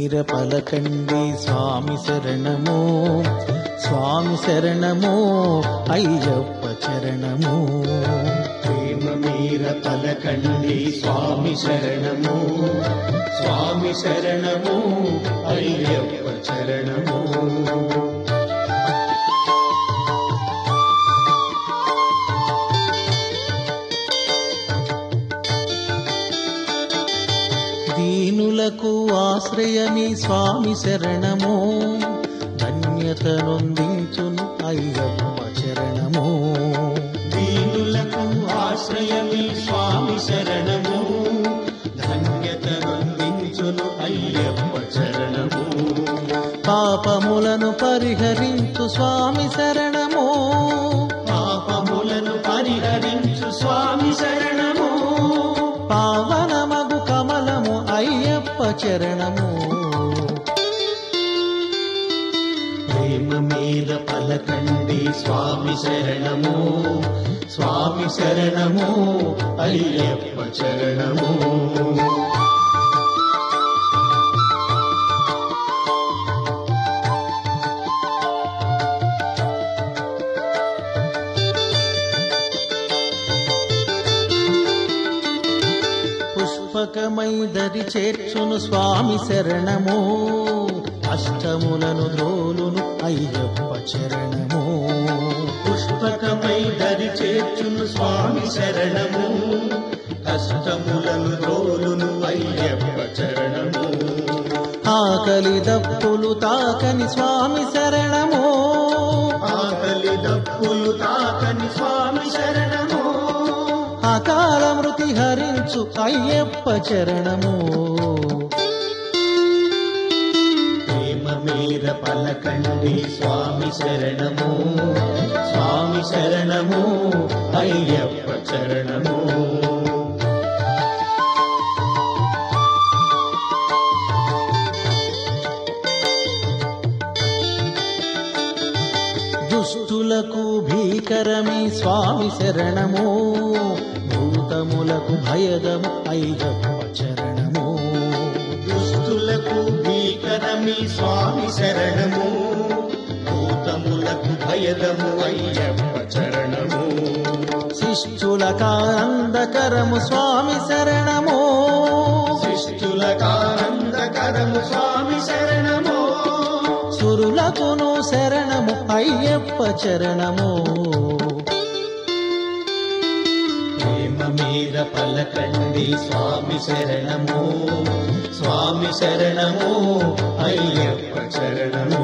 మీర పలకండి స్వామి శరణము స్వామి శరణము అయ్యప్ప చరణము ప్రేమ మీర పలకండి స్వామి శరణము స్వామి శరణము అయ్యప్ప చరణము దీనులకు ఆశ్రయమి స్వామి శరణము ధన్యతనొందించును అయ్యప్ప చరణము దీనులకు ఆశ్రయమి స్వామి శరణము ధన్యతనందించును అయ్యప్ప చరణము పాపములను పరిహరించు స్వామి శరణము పాపములను పరిహరించు స్వామి శరణము పావనమగు కమలము అయ్యప్ప చరణము ప్రేమ మీద పలకండి స్వామి శరణము స్వామి శరణము అయ్యప్ప చరణము పుష్పకమై దరి చేర్చును స్వామి శరణము అష్టములను ద్రోలును అయ్యప్ప చరణము పుష్పకమై దరి చేర్చును స్వామి శరణము కష్టములను రోలును అయ్యప్ప చరణము ఆకలి దప్పులు తాకని స్వామి శరణము ఆకలి దప్పులు తాకని స్వామి శరణము అకాల మృతి హరించు అయ్యప్ప చరణము ప్రేమ మీద పలకండి స్వామి శరణము స్వామి శరణము అయ్యప్ప చరణము దుష్టులకు భీకరమే స్వామి శరణము భూతములకు భయదము అయ్యప్ప చరణము దుస్తులకు భీకరమి స్వామి శరణము భూతములకు భయదము అయ్యప్ప చరణము శిష్టులకానందకరము స్వామి శరణము శిష్టులకానందకరము స్వామి శరణము సురులకును శరణము అయ్యప్ప చరణము ప్రేమ మీద పలకండి స్వామి శరణము స్వామి శరణము అయ్యప్ప చరణము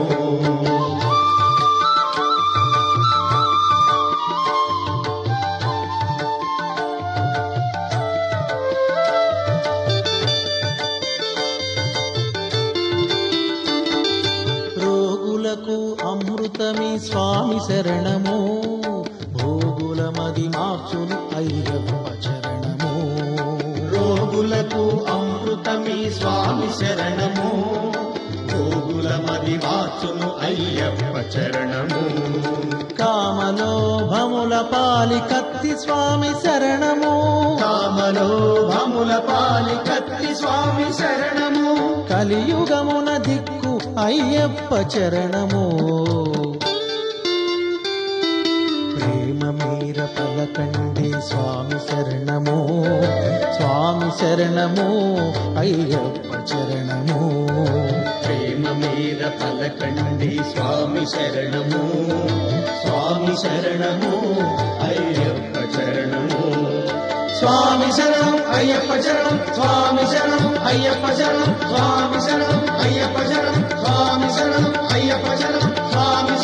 రోగులకు అమృతమి స్వామి శరణము భోగులమది మార్చును అయ్యప్ప చరణము రోగులకు అమృతమి స్వామి శరణము రోగులమది మార్చును అయ్యప్ప చరణము కామలోభముల పాలి కత్తి స్వామి శరణము కామలో భముల పాలి కత్తి స్వామి శరణము కలియుగమున దిక్కు అయ్యప్ప చరణము ప్రేమ మీర పలకండి స్వామి శరణము స్వామి శరణము అయ్యప్ప చరణము ప్రేమ మీద పలకండి స్వామి శరణము స్వామి శరణము అయ్యప్ప చరణము స్వామి శరణం అయ్యప్ప శరణం స్వామి శరణం అయ్యప్ప శరణం స్వామి శరణం అయ్యప్ప శరణం స్వామి శరణం అయ్యప్ప శరణం స్వామి